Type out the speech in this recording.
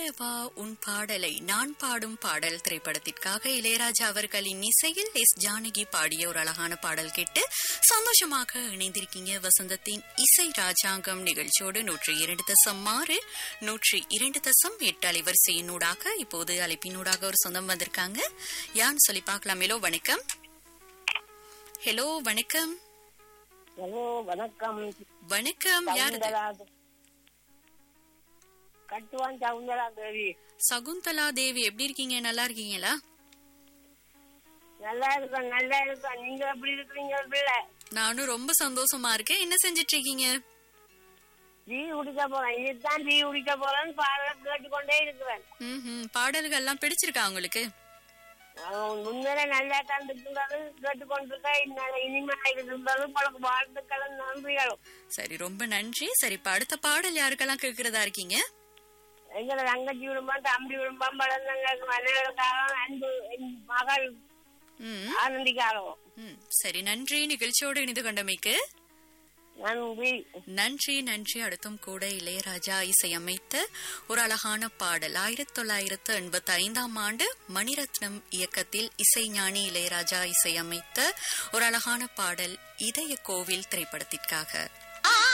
கேட்கவா உன் பாடலை நான் பாடும் பாடல் திரைப்படத்திற்காக இளையராஜா அவர்களின் இசையில் எஸ் ஜானகி பாடிய ஒரு அழகான பாடல் கேட்டு சந்தோஷமாக இணைந்திருக்கீங்க வசந்தத்தின் இசை ராஜாங்கம் நிகழ்ச்சியோடு நூற்றி இரண்டு தசம் ஆறு நூற்றி இரண்டு தசம் எட்டு அலைவரிசையினூடாக இப்போது அழைப்பினூடாக ஒரு சொந்தம் வந்திருக்காங்க யான்னு சொல்லி பார்க்கலாம் ஹலோ வணக்கம் ஹலோ வணக்கம் ஹலோ வணக்கம் வணக்கம் யாரு இது? சகுந்தலா கட்டுவான் சகுந்தலா தேவி சகுந்தலா தேவி எப்படி இருக்கீங்க நல்லா இருக்கீங்களா நல்லா இருக்கேன் நல்லா இருக்கேன் நீங்க எப்படி இருக்கிறீங்க பிள்ளை நானும் ரொம்ப சந்தோஷமா இருக்கேன் என்ன செஞ்சிட்டு இருக்கீங்க டீ குடிக்க போறேன் இதுதான் டீ குடிக்க போறேன்னு பாடல கேட்டுக்கொண்டே இருக்கிறேன் ம்ஹும். பாடல்கள் எல்லாம் பிடிச்சிருக்கா உங்களுக்கு அவன் முன்னரே நல்லா தந்துருந்தது கேட்டுக்கொண்டிருக்க இன்னும் இனிமே இருந்தது பழக்க வாழ்த்துக்களும் நன்றிகளும் சரி ரொம்ப நன்றி சரி இப்ப அடுத்த பாடல் யாருக்கெல்லாம் கேட்கறதா இருக்கீங்க எங்களை தங்கச்சி விடும்போது தம்பி விடும்போது பழந்தங்களுக்கு மனைவிகளுக்காக அன்பு என் மகள் ம், ஆனந்திக்காகவும் ம். சரி நன்றி நிகழ்ச்சியோடு இணைந்து கொண்டமைக்கு நன்றி நன்றி நன்றி அடுத்தும் கூட இளையராஜா இசையமைத்த ஒரு அழகான பாடல் ஆயிரத்தி தொள்ளாயிரத்து எண்பத்தி ஐந்தாம் ஆண்டு மணிரத்னம் இயக்கத்தில் இசைஞானி இளையராஜா இசையமைத்த ஒரு அழகான பாடல் இதய கோவில் திரைப்படத்திற்காக